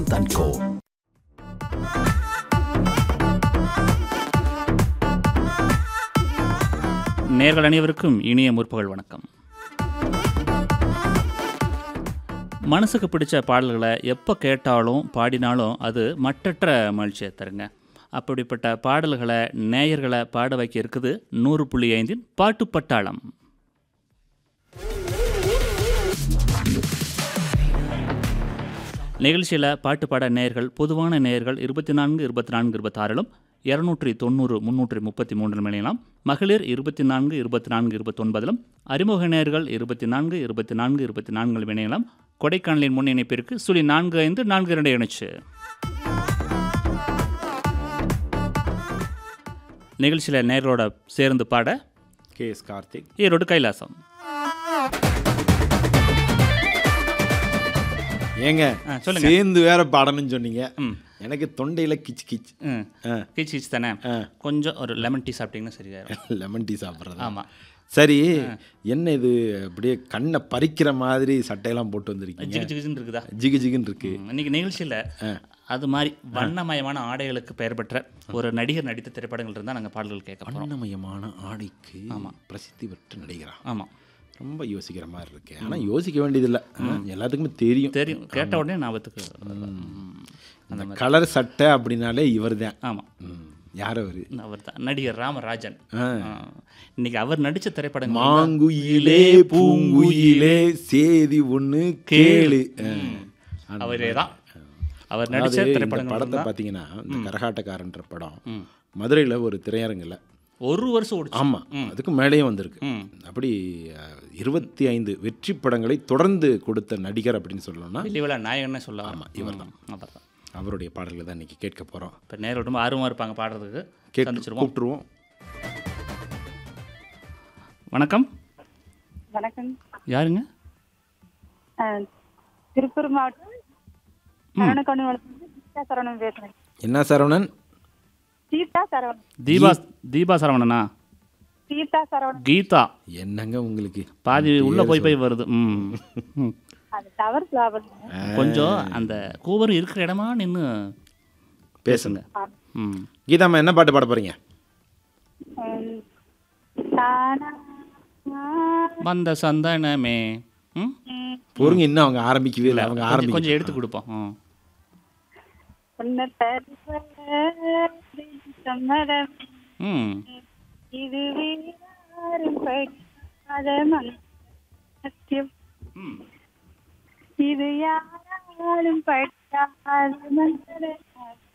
and Co. நேர்கள் அனைவருக்கும் இனிய முற்பகல் வணக்கம் மனசுக்கு பிடிச்ச பாடல்களை எப்போ கேட்டாலும் பாடினாலும் அது மட்டற்ற மகிழ்ச்சியை தருங்க அப்படிப்பட்ட பாடல்களை நேயர்களை பாட வைக்க இருக்குது நூறு புள்ளி ஐந்தின் பாட்டு பட்டாளம் நிகழ்ச்சியில் பாட்டு பாட நேயர்கள் பொதுவான நேயர்கள் இருபத்தி நான்கு இருபத்தி நான்கு இருபத்தாறிலும் இரநூற்றி தொண்ணூறு முந்நூற்றி முப்பத்தி மூன்றில் இணையலாம் மகளிர் இருபத்தி நான்கு இருபத்தி நான்கு இருபத்தொன்பதிலும் அறிமுக நேயர்கள் இருபத்தி நான்கு இருபத்தி நான்கு இருபத்தி நான்கில் இணையலாம் கொடைக்கானலின் முன் இணைப்பிற்கு சுழி நான்கு ஐந்து நான்கு இரண்டு இணைச்சு நிகழ்ச்சியில் நேயர்களோட சேர்ந்து பாட கே எஸ் கார்த்திக் ஈரோடு கைலாசம் ஏங்க ஆ, சொல்லுங்க. சேர்ந்து வேற பாடணும்னு சொன்னீங்க ம். எனக்கு தொண்டையில கிச் கிச் ம் கீச் கீச் தானே கொஞ்சம் ஒரு லெமன் டீ சாப்பிட்டீங்கன்னா சரியாயிரும் லெமன் டீ சாப்பிட்றது ஆமாம் சரி என்ன இது அப்படியே கண்ணை பறிக்கிற மாதிரி சட்டையெல்லாம் போட்டு வந்திருக்கீங்க ஜிகு ஜிகுன்னு இருக்குதா ஜிகு ஜிகுன்னு இருக்கு ம், இன்னைக்கு நிகழ்ச்சியில் அது மாதிரி வண்ணமயமான ஆடைகளுக்கு பெயர் பெற்ற ஒரு நடிகர் நடித்த திரைப்படங்கள் இருந்தால் நாங்கள் பாடல்கள் கேட்க போகிறோம் வண்ணமயமான ஆடைக்கு பிரசித்தி பெற்ற நடிகரா ஆமாம் ரொம்ப யோசிக்கிற மாதிரி இருக்கு ஆனா யோசிக்க வேண்டியதில்லை எல்லாத்துக்குமே தெரியும் தெரியும் கேட்ட உடனே ஞாபகத்துக்கு ம், அந்த கலர் சட்டை அப்படின்னாலே இவர் தான் ஆமாம் யார் அவரு அவர் தான் நடிகர் ராமராஜன் ஆ. இன்னைக்கு அவர் நடித்த திரைப்படங்கள் மாங்குயிலே பூங்குயிலே சேதி ஒண்ணு கேளு அவரே தான் அவர் அதாவது நடித்த இந்த திரைப்படங்கள் படத்தை தான் பார்த்தீங்கன்னா இந்த கரகாட்டக்காரன்ற படம் மதுரையில ஒரு திரையரங்குல ஒரு வருஷம் ஓடிச்சு ஆமா அதுக்கு மேலேயும் வந்திருக்கு ம். அப்படி அஹ், இருபத்தி ஐந்து வெற்றி படங்களை தொடர்ந்து கொடுத்த நடிகர் அப்படின்னு சொல்லணும்னா வெள்ளி விழா நாயகன்னே சொல்லலாம் ஆமாம் இவர் தான் அவர் தான் அவருடைய பாடல்களை தான் இன்னைக்கு கேட்க போறோம் இப்போ நேரம் ரொம்ப ஆர்வமாக இருப்பாங்க பாடுறதுக்கு கேட்டு சந்திச்சிருவோம் கூப்பிட்டுருவோம் வணக்கம் வணக்கம் யாருங்க அஹ், திருப்பூர் மாவட்டம் சரவணக்கொண்டு சீதா சரவணன் பேசுறேன் என்ன சரவணன் சீதா சரவணன் தீபா தீபா சரவணனா சீதா சரவணன் கீதா என்னங்க உங்களுக்கு பாதி உள்ள போய் போய் வருது ம் ம். அது தவறு லாபம் கொஞ்சம் அந்த கூவரும் இருக்கிற இடமா நின்று பேசுங்க ம் கீதாம்மா என்ன பாட்டு பாட போறீங்க உம், தானா வந்த சந்தனமே ம் பொறுங்க இன்னும் அவங்க ஆரம்பிக்கவே இல்லை அவங்க கொஞ்சம் ஆரம்பிக்க கொஞ்சம் எடுத்து கொடுப்போம் ம் உன்னை தருவது சம்மதம் ம் இது யாரும் படிக்காத மனசத்தியம் ம் இது யாராலும் படிக்காத மந்திர